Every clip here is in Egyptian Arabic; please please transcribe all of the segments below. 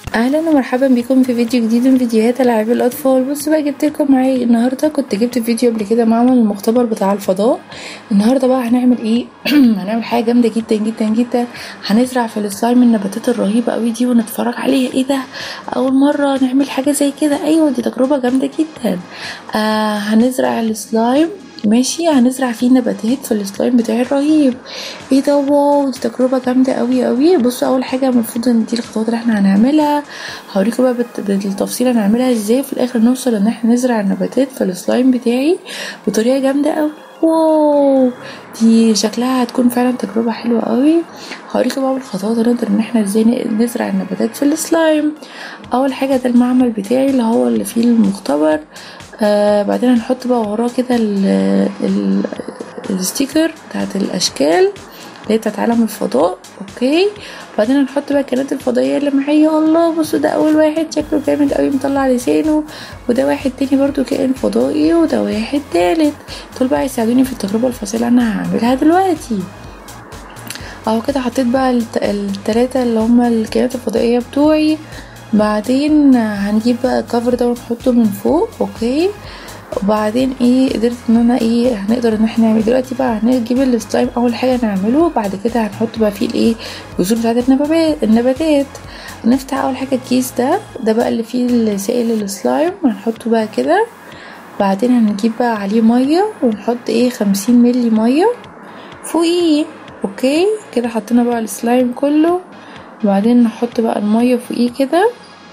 اهلا ومرحبا بكم في فيديو جديد من فيديوهات العاب الاطفال بصوا بقى جبت لكم معايا النهارده كنت جبت فيديو قبل كده معمل المختبر بتاع الفضاء النهارده بقى هنعمل ايه هنعمل حاجه جامده جدا جدا جدا هنزرع في السلايم النباتات الرهيبه قوي دي ونتفرج عليها ايه ده اول مره نعمل حاجه زي كده ايوه دي تجربه جامده جدا آه هنزرع السلايم ماشي هنزرع فيه نباتات في السلايم بتاعي الرهيب ايه ده واو دي تجربه جامده قوي قوي بصوا اول حاجه المفروض ان دي الخطوات اللي احنا هنعملها هوريكم بقى بت- بالتفصيل هنعملها ازاي في الاخر نوصل ان احنا نزرع النباتات في السلايم بتاعي بطريقه جامده قوي واو دي شكلها هتكون فعلا تجربه حلوه قوي هوريكم بقى بالخطوات نقدر ان احنا ازاي ن- نزرع النباتات في السلايم اول حاجه ده المعمل بتاعي اللي هو اللي فيه المختبر آه بعدين هنحط بقى وراه كده ال- ال- الستيكر بتاعت الاشكال اللي هي بتاعت عالم الفضاء اوكي بعدين هنحط بقى الكائنات الفضائيه اللي معايا الله بصوا ده اول واحد شكله جامد قوي مطلع لسانه وده واحد تاني برضو كائن فضائي وده واحد تالت دول بقى يساعدوني في التجربه الفاصله اللي انا هعملها دلوقتي اهو كده حطيت بقى الت- التلاتة اللي هما الكائنات الفضائية بتوعي بعدين هنجيب بقى الكفر ده ونحطه من فوق اوكي وبعدين ايه قدرت ان انا ايه هنقدر ان احنا نعمل دلوقتي بقى هنجيب السلايم اول حاجه نعمله بعد كده هنحط بقى فيه الايه البذور بتاعت النباتات النباتات نفتح اول حاجه الكيس ده ده بقى اللي فيه السائل السلايم هنحطه بقى كده بعدين هنجيب بقى عليه ميه ونحط ايه خمسين ملي ميه فوقيه اوكي كده حطينا بقى السلايم كله وبعدين نحط بقى الميه فوقيه كده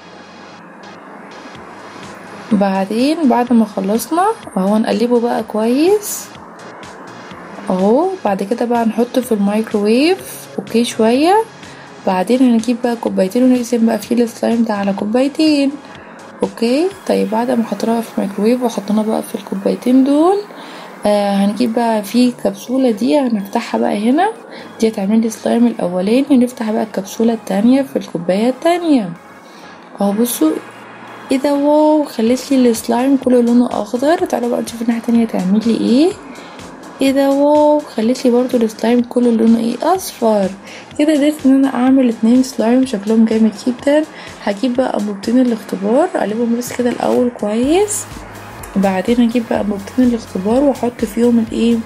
بعدين بعد ما خلصنا اهو نقلبه بقى كويس اهو بعد كده بقى نحطه في الميكروويف اوكي شويه بعدين هنجيب بقى كوبايتين ونقسم بقى فيه السلايم ده على كوبايتين اوكي طيب بعد ما حطيناها في الميكروويف وحطينا بقى في الكوبايتين دول آه هنجيب بقى في كبسولة دي هنفتحها بقى هنا دي هتعمل لي السلايم الاولاني نفتح بقى الكبسولة التانية في الكوباية التانية اهو بصوا ايه ده واو خلت لي السلايم كله لونه اخضر تعالوا بقى نشوف الناحية التانية تعمل لي ايه ايه ده واو خلت لي برضو السلايم كله لونه ايه اصفر كده قدرت ان انا اعمل اتنين سلايم شكلهم جامد جدا هجيب بقى انبوبتين الاختبار اقلبهم بس كده الاول كويس بعدين هجيب بقى انبوبتين الاختبار واحط فيهم الايه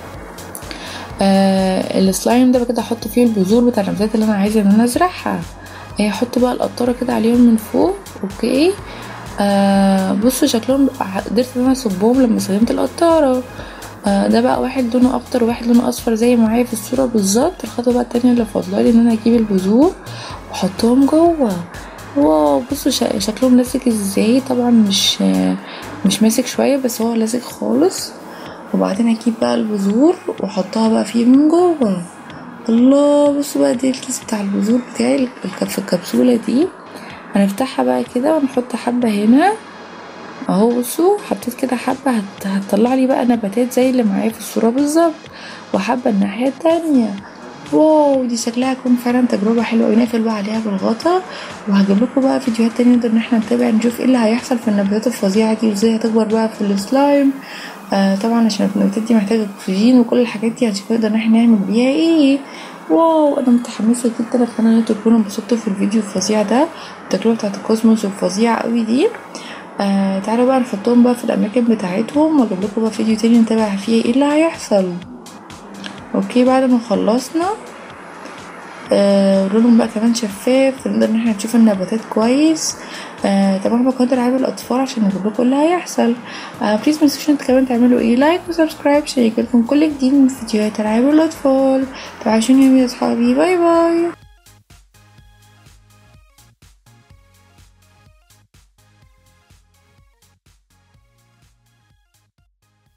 آه السلايم ده بقى كده احط فيه البذور بتاع النباتات اللي انا عايزه ان انا ازرعها آه، احط بقى القطاره كده عليهم من فوق اوكي آه بصوا شكلهم بقى- قدرت ان انا اصبهم لما استخدمت القطاره آه ده بقى واحد لونه اخضر وواحد لونه اصفر زي ما معايا في الصوره بالظبط الخطوه بقى التانية اللي فاضلالي ان انا اجيب البذور واحطهم جوه واو بصوا شا- شكلهم لاسق ازاي طبعا مش آه، مش ماسك شويه بس هو لاسق خالص وبعدين اجيب بقى البذور واحطها بقى فيه من جوه الله بصوا بقى دي الكيس بتاع البذور بتاعي الك- في الكبسوله دي هنفتحها بقى كده ونحط حبه هنا اهو بصوا حطيت كده حبه هت... هتطلع لي بقى نباتات زي اللي معايا في الصوره بالظبط وحبه الناحيه التانية واو دي شكلها هتكون فعلا تجربه حلوه قوي نقفل بقى عليها بالغطا وهجيب لكم بقى فيديوهات تانية نقدر ان احنا نتابع نشوف ايه اللي هيحصل في النباتات الفظيعه دي وازاي هتكبر بقى في السلايم آه طبعا عشان النباتات دي محتاجه اكسجين وكل الحاجات دي هنشوف نقدر ان احنا نعمل بيها ايه واو انا متحمسه جدا اتمنى ان انتوا تكونوا انبسطتوا في الفيديو الفظيع ده التجربه بتاعت الكوسموس الفظيعه قوي دي آه تعالوا بقى نحطهم بقى في الاماكن بتاعتهم واجيب لكم بقى فيديو تاني نتابع فيه ايه اللي هيحصل اوكي بعد ما خلصنا آه لونهم بقى كمان شفاف نقدر ان احنا نشوف النباتات كويس آه طبعا بقدر العاب الاطفال عشان اجيب لكم اللي هيحصل آه بليز ما تنسوش انتوا كمان تعملوا ايه لايك وسبسكرايب عشان يجيلكم كل جديد من فيديوهات العاب الاطفال تعيشوني يا اصحابي باي باي